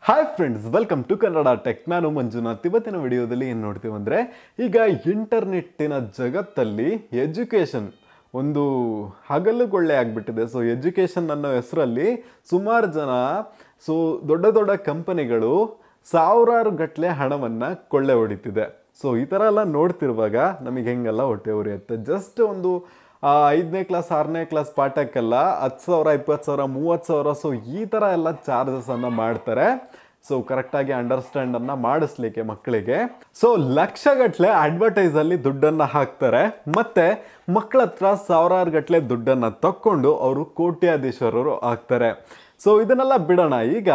hi friends welcome to Kannada tech ನಾನು ಮಂಜುನಾಥ್ ಇವತ್ತಿನ ವಿಡಿಯೋದಲ್ಲಿ ಏನು ನೋಡ್ತೀವಿ ಅಂದರೆ ಈಗ ಇಂಟರ್ನೆಟ್ಟಿನ ಜಗತ್ತಲ್ಲಿ ಎಜುಕೇಷನ್ ಒಂದು ಹಗಲುಗೊಳ್ಳೆ ಆಗಿಬಿಟ್ಟಿದೆ ಸೊ ಎಜುಕೇಷನ್ ಅನ್ನೋ ಹೆಸರಲ್ಲಿ ಸುಮಾರು ಜನ ಸೊ ದೊಡ್ಡ ದೊಡ್ಡ ಕಂಪನಿಗಳು ಸಾವಿರಾರು ಗಟ್ಟಲೆ ಹಣವನ್ನು ಕೊಳ್ಳೆ ಹೊಡಿತಿದೆ ಸೊ ಈ ಥರ ಎಲ್ಲ ನೋಡ್ತಿರುವಾಗ ನಮಗೆ ಹೆಂಗೆಲ್ಲ ಹೊಟ್ಟೆ ಉರಿಯುತ್ತೆ ಜಸ್ಟ್ ಒಂದು ಆ, ಐದನೇ ಕ್ಲಾಸ್ ಆರನೇ ಕ್ಲಾಸ್ ಪಾಠಕ್ಕೆಲ್ಲ ಹತ್ತು ಸಾವಿರ ಇಪ್ಪತ್ತು ಸಾವಿರ ಮೂವತ್ತು ಸಾವಿರ ಸೊ ಈ ಥರ ಎಲ್ಲ ಚಾರ್ಜಸನ್ನು ಮಾಡ್ತಾರೆ ಸೊ ಕರೆಕ್ಟಾಗಿ ಅಂಡರ್ಸ್ಟ್ಯಾಂಡನ್ನು ಮಾಡಿಸ್ಲಿಕ್ಕೆ ಮಕ್ಕಳಿಗೆ ಸೊ ಲಕ್ಷಗಟ್ಟಲೆ ಅಡ್ವರ್ಟೈಸಲ್ಲಿ ದುಡ್ಡನ್ನು ಹಾಕ್ತಾರೆ ಮತ್ತು ಮಕ್ಕಳ ಹತ್ರ ಸಾವಿರಾರು ಗಟ್ಟಲೆ ದುಡ್ಡನ್ನು ತಕ್ಕೊಂಡು ಅವರು ಕೋಟ್ಯಾಧೀಶ್ವರರು ಆಗ್ತಾರೆ ಸೊ ಇದನ್ನೆಲ್ಲ ಬಿಡೋಣ ಈಗ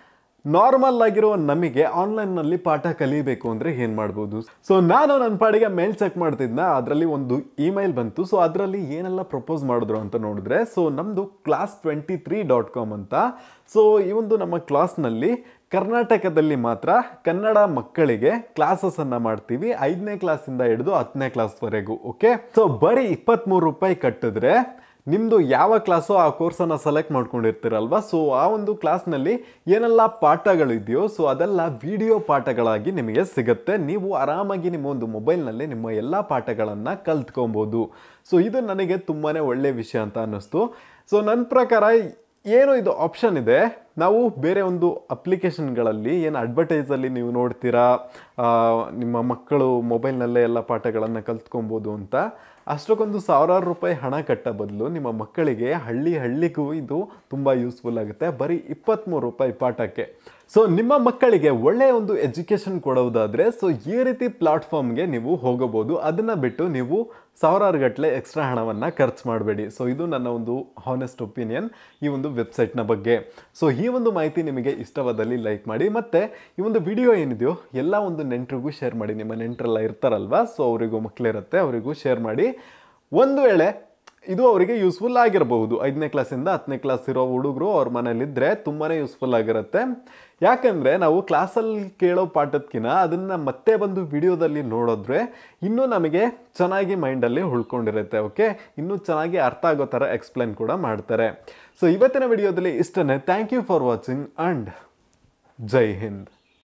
ನಾರ್ಮಲ್ ಆಗಿರೋ ನಮಗೆ ಆನ್ಲೈನ್ನಲ್ಲಿ ಪಾಠ ಕಲಿಬೇಕು ಅಂದರೆ ಏನು ಮಾಡ್ಬೋದು ಸೊ ನಾನು ನನ್ನ ಪಾಡಿಗೆ ಮೇಲ್ ಚೆಕ್ ಮಾಡ್ತಿದ್ನ ಅದರಲ್ಲಿ ಒಂದು ಇಮೇಲ್ ಬಂತು ಸೊ ಅದರಲ್ಲಿ ಏನೆಲ್ಲ ಪ್ರಪೋಸ್ ಮಾಡಿದ್ರು ಅಂತ ನೋಡಿದ್ರೆ ಸೊ ನಮ್ಮದು class twenty three dot com ಅಂತ ಸೊ ಈ ಒಂದು ನಮ್ಮ ಕ್ಲಾಸ್ನಲ್ಲಿ ಕರ್ನಾಟಕದಲ್ಲಿ ಮಾತ್ರ ಕನ್ನಡ ಮಕ್ಕಳಿಗೆ ಕ್ಲಾಸಸನ್ನು ಮಾಡ್ತೀವಿ ಐದನೇ ಕ್ಲಾಸಿಂದ ಹಿಡಿದು ಹತ್ತನೇ ಕ್ಲಾಸ್ವರೆಗೂ ಓಕೆ ಸೊ ಬರೀ ಇಪ್ಪತ್ತ್ಮೂರು ರೂಪಾಯಿ ಕಟ್ಟಿದ್ರೆ ನಿಮ್ಮದು ಯಾವ ಕ್ಲಾಸೋ ಆ ಕೋರ್ಸನ್ನು ಸೆಲೆಕ್ಟ್ ಮಾಡ್ಕೊಂಡಿರ್ತೀರಲ್ವ ಸೊ ಆ ಒಂದು ಕ್ಲಾಸ್ನಲ್ಲಿ ಏನೆಲ್ಲ ಪಾಠಗಳು ಇದೆಯೋ ಸೊ ಅದೆಲ್ಲ ವಿಡಿಯೋ ಪಾಠಗಳಾಗಿ ನಿಮಗೆ ಸಿಗುತ್ತೆ ನೀವು ಆರಾಮಾಗಿ ನಿಮ್ಮ ಒಂದು ಮೊಬೈಲ್ನಲ್ಲಿ ನಿಮ್ಮ ಎಲ್ಲ ಪಾಠಗಳನ್ನು ಕಲ್ತ್ಕೊಬೋದು ಸೊ ಇದು ನನಗೆ ತುಂಬಾ ಒಳ್ಳೆ ವಿಷಯ ಅಂತ ಅನ್ನಿಸ್ತು ಸೊ ನನ್ನ ಪ್ರಕಾರ ಏನು ಇದು ಆಪ್ಷನ್ ಇದೆ ನಾವು ಬೇರೆ ಒಂದು ಅಪ್ಲಿಕೇಶನ್ಗಳಲ್ಲಿ ಏನು ಅಡ್ವರ್ಟೈಸಲ್ಲಿ ನೀವು ನೋಡ್ತೀರಾ ಆ, ನಿಮ್ಮ ಮಕ್ಕಳು ಮೊಬೈಲ್ನಲ್ಲೇ ಎಲ್ಲ ಪಾಠಗಳನ್ನು ಕಲ್ತ್ಕೊಬೋದು ಅಂತ ಅಷ್ಟಕ್ಕೊಂದು ಸಾವಿರಾರು ರೂಪಾಯಿ ಹಣ ಕಟ್ಟ ಬದಲು ನಿಮ್ಮ ಮಕ್ಕಳಿಗೆ ಹಳ್ಳಿ ಹಳ್ಳಿಗೂ ಇದು ತುಂಬ ಯೂಸ್ಫುಲ್ ಆಗುತ್ತೆ ಬರೀ ಇಪ್ಪತ್ತ್ಮೂರು ರೂಪಾಯಿ ಪಾಠಕ್ಕೆ ಸೊ ನಿಮ್ಮ ಮಕ್ಕಳಿಗೆ ಒಳ್ಳೆಯ ಒಂದು ಎಜುಕೇಷನ್ ಕೊಡೋದಾದರೆ ಸೊ ಈ ರೀತಿ ಪ್ಲಾಟ್ಫಾರ್ಮ್ಗೆ ನೀವು ಹೋಗಬಹುದು ಅದನ್ನು ಬಿಟ್ಟು ನೀವು ಸಾವಿರಾರು ಗಟ್ಟಲೆ ಎಕ್ಸ್ಟ್ರಾ ಹಣವನ್ನು ಖರ್ಚು ಮಾಡಬೇಡಿ ಸೊ ಇದು ನನ್ನ ಒಂದು ಹಾನೆಸ್ಟ್ ಒಪಿನಿಯನ್ ಈ ಒಂದು ವೆಬ್ಸೈಟ್ನ ಬಗ್ಗೆ ಸೊ ಈ ಒಂದು ಮಾಹಿತಿ ನಿಮಗೆ ಇಷ್ಟವಾದಲ್ಲಿ ಲೈಕ್ ಮಾಡಿ ಮತ್ತು ಈ ಒಂದು ವಿಡಿಯೋ ಏನಿದೆಯೋ ಎಲ್ಲ ಒಂದು ನೆಂಟರಿಗೂ ಶೇರ್ ಮಾಡಿ ನಿಮ್ಮ ನೆಂಟರೆಲ್ಲ ಇರ್ತಾರಲ್ವಾ ಸೊ ಅವರಿಗೂ ಮಕ್ಕಳಿರುತ್ತೆ ಅವರಿಗೂ ಶೇರ್ ಮಾಡಿ ಒಂದು ವೇಳೆ ಇದು ಅವರಿಗೆ ಯೂಸ್ಫುಲ್ ಆಗಿರಬಹುದು ಐದನೇ ಕ್ಲಾಸಿಂದ ಹತ್ತನೇ ಕ್ಲಾಸ್ ಇರೋ ಹುಡುಗರು ಅವ್ರ ಮನೇಲಿದ್ದರೆ ತುಂಬಾ ಯೂಸ್ಫುಲ್ ಆಗಿರುತ್ತೆ ಯಾಕಂದರೆ ನಾವು ಕ್ಲಾಸಲ್ಲಿ ಕೇಳೋ ಪಾಠದ್ಕಿಂತ ಅದನ್ನು ಮತ್ತೆ ಬಂದು ವಿಡಿಯೋದಲ್ಲಿ ನೋಡಿದ್ರೆ ಇನ್ನೂ ನಮಗೆ ಚೆನ್ನಾಗಿ ಮೈಂಡಲ್ಲಿ ಉಳ್ಕೊಂಡಿರುತ್ತೆ ಓಕೆ ಇನ್ನೂ ಚೆನ್ನಾಗಿ ಅರ್ಥ ಆಗೋ ಥರ ಎಕ್ಸ್ಪ್ಲೈನ್ ಕೂಡ ಮಾಡ್ತಾರೆ ಸೊ ಇವತ್ತಿನ ವಿಡಿಯೋದಲ್ಲಿ ಇಷ್ಟನೇ thank you for watching and Jai Hind